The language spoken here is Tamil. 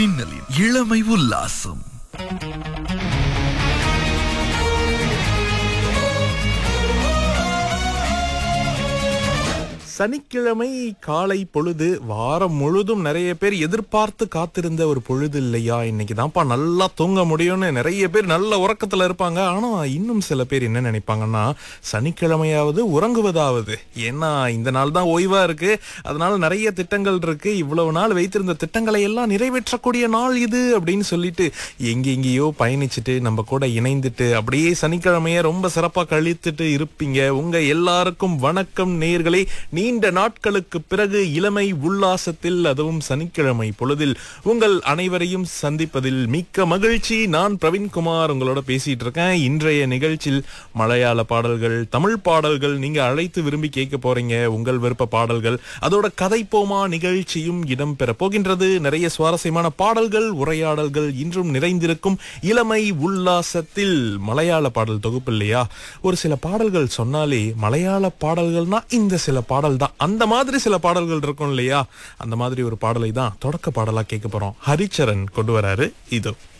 மின்னலின் இளமை உல்லாசம் சனிக்கிழமை காலை பொழுது வாரம் முழுதும் நிறைய பேர் எதிர்பார்த்து காத்திருந்த ஒரு பொழுது இல்லையா இன்னைக்கு தான்ப்பா நல்லா தூங்க முடியும்னு நிறைய பேர் நல்ல உறக்கத்துல இருப்பாங்க ஆனா இன்னும் சில பேர் என்ன நினைப்பாங்கன்னா சனிக்கிழமையாவது உறங்குவதாவது ஏன்னா இந்த நாள் தான் ஓய்வா இருக்கு அதனால நிறைய திட்டங்கள் இருக்கு இவ்வளவு நாள் வைத்திருந்த திட்டங்களை எல்லாம் நிறைவேற்றக்கூடிய நாள் இது அப்படின்னு சொல்லிட்டு எங்கெங்கேயோ பயணிச்சுட்டு நம்ம கூட இணைந்துட்டு அப்படியே சனிக்கிழமைய ரொம்ப சிறப்பா கழித்துட்டு இருப்பீங்க உங்க எல்லாருக்கும் வணக்கம் நேயர்களே நீண்ட நாட்களுக்கு பிறகு இளமை உல்லாசத்தில் அதுவும் சனிக்கிழமை பொழுதில் உங்கள் அனைவரையும் சந்திப்பதில் மிக்க மகிழ்ச்சி நான் பிரவீன்குமார் உங்களோட பேசிட்டு இருக்கேன் இன்றைய நிகழ்ச்சியில் மலையாள பாடல்கள் தமிழ் பாடல்கள் நீங்க அழைத்து விரும்பி கேட்க போறீங்க உங்கள் விருப்ப பாடல்கள் அதோட கதைப்போமா நிகழ்ச்சியும் இடம்பெற போகின்றது நிறைய சுவாரஸ்யமான பாடல்கள் உரையாடல்கள் இன்றும் நிறைந்திருக்கும் இளமை உல்லாசத்தில் மலையாள பாடல் தொகுப்பு இல்லையா ஒரு சில பாடல்கள் சொன்னாலே மலையாள பாடல்கள்னா இந்த சில பாடல் தான் அந்த மாதிரி சில பாடல்கள் இருக்கும் இல்லையா அந்த மாதிரி ஒரு பாடலை தான் தொடக்க பாடலா கேட்க போறோம் ஹரிச்சரன் கொண்டு வராரு இதோ